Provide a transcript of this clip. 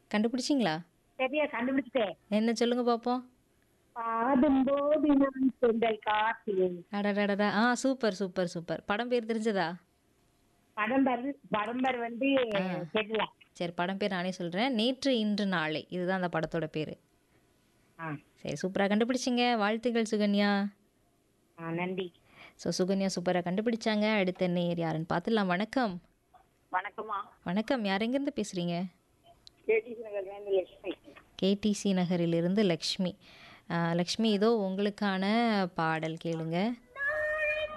கண்டுபிடிச்சிங்களா சரியா கண்டுபிடிச்சிட்டேன் என்ன சொல்லுங்க பார்ப்போம் பாடும்போது நான் செங்கல் காத்திலே அடடடடா ஆ சூப்பர் சூப்பர் சூப்பர் படம் பேர் தெரிஞ்சதா படம்பர் படம்பர் வந்து தெரியல சரி படம் பேர் நானே சொல்கிறேன் நேற்று இன்று நாளை இதுதான் அந்த படத்தோட பேர் ஆ சரி சூப்பராக கண்டுபிடிச்சிங்க வாழ்த்துக்கள் சுகன்யா ஆ நன்றி ஸோ சுகன்யா சூப்பராக கண்டுபிடிச்சாங்க அடுத்த நேர் யாருன்னு பார்த்துடலாம் வணக்கம் வணக்கம்மா வணக்கம் யார் எங்கேருந்து பேசுகிறீங்க கேடிசி நகர்லேருந்து லட்சுமி கேடிசி நகரிலிருந்து லக்ஷ்மி ஆ, லக்ஷ்மி இதோ உங்களுக்கான பாடல் கேளுங்க